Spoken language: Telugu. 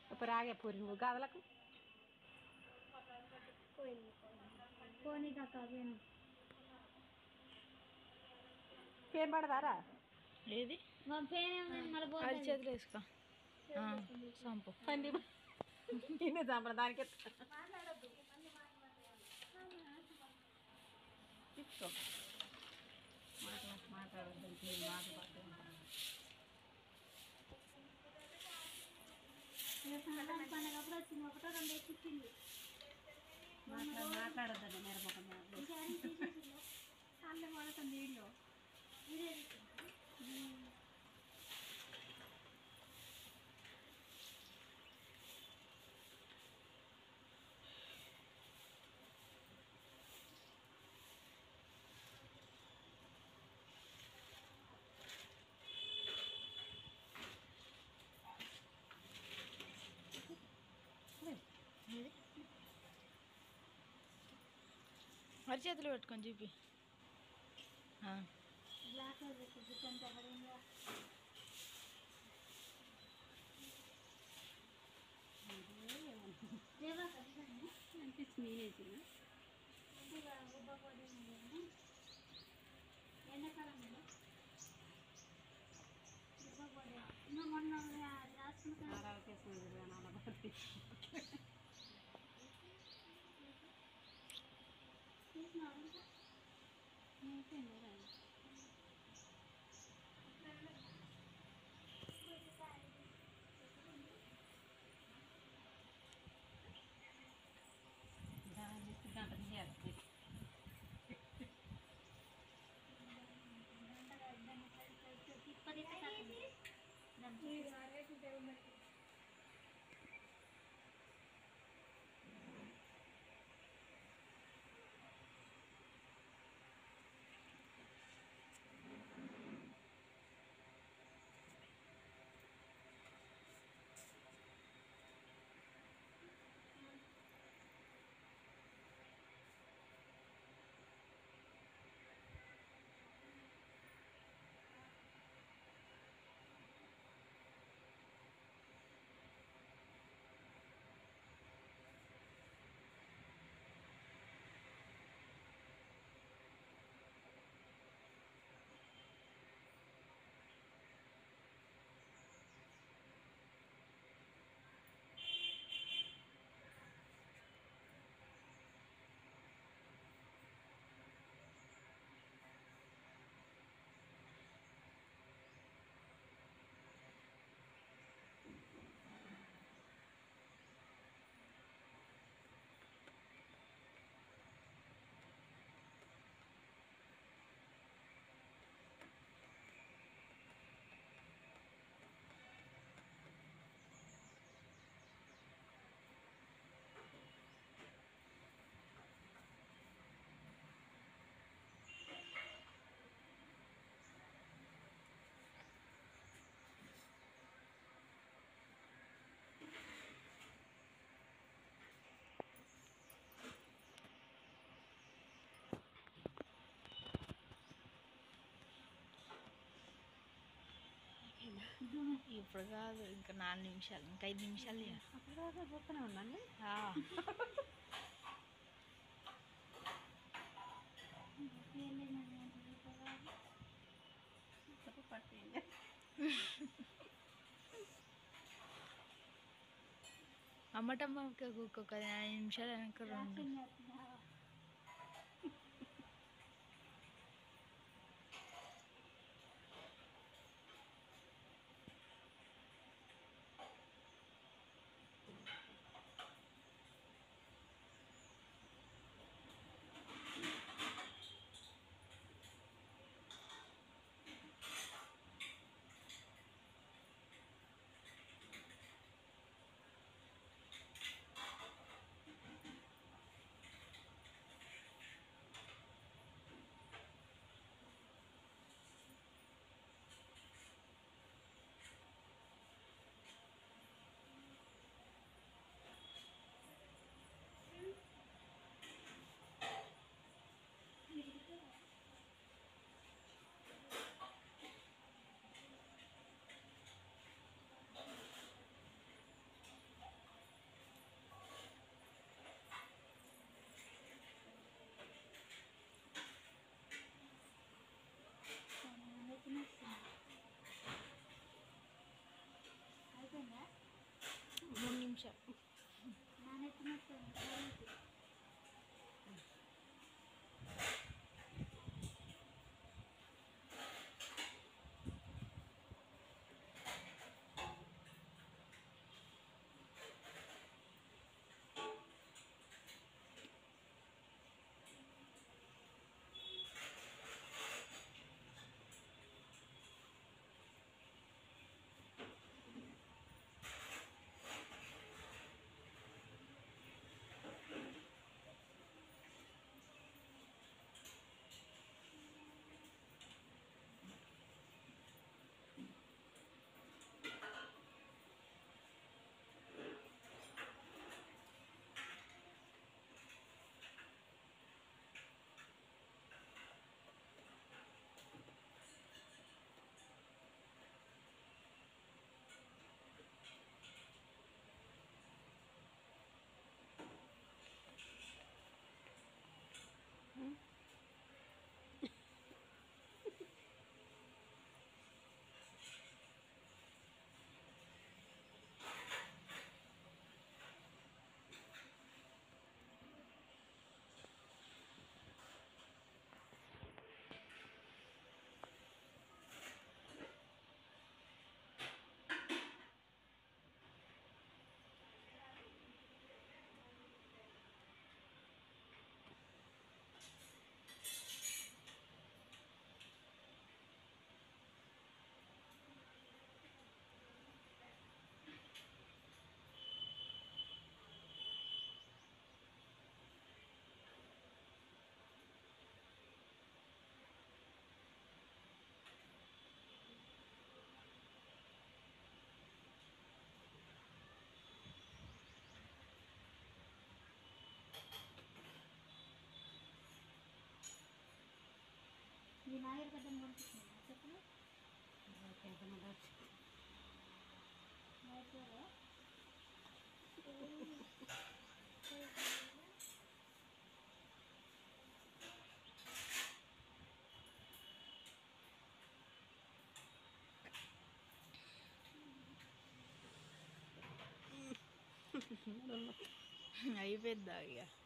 ఇప్పుడు రాగే పూరి నువ్వు గదలకు పోనీ కాక పోయినా పేరు పడదారా ఏది మా పేరు ఏమైంది మళ్ళీ అది పోతుంది చేతులు వేసుకో ఆ, సంపు పంది నిన్ను చంపన దానికి తీసుకో మాట్లాడు మాట్లాడద్దు మాట్లాడద్దు పండగప్పుడు వచ్చింది ఒకటో రెండు ఎక్కింది మాట్లాడ మాట్లాడద్దండి మిరపక కాళ్ళే పడుతుంది వీళ్ళు ఇదే మరి చేతులు పెట్టుకొని చూపి ఆ, బ్లాక్ గుర్తంతా పడిందా అనిపించింది నేనేసిన ఎండాకాలంలో ఇంకా మొన్న రాసుకుంటా ఆరోగ్యశ్రీ నాన్నబట్టి గంట తీయాలి తిప్పది ఇప్పుడు కాదు ఇంకా నాలుగు నిమిషాలు ఇంకా ఐదు నిమిషాలు ఇక. అప్పుడు చూస్తూనే ఉండండి ఆ, పట్టింది అమ్మటమ్మ ఒక్కొక్క ఐదు నిమిషాలు వెనక రెండు నొస్తుంది కాలుకి. ఈ నాగర్ కట్టం పంపిస్తున్నాను చెప్పండి నాగర్ అయిపోద్దా ఇక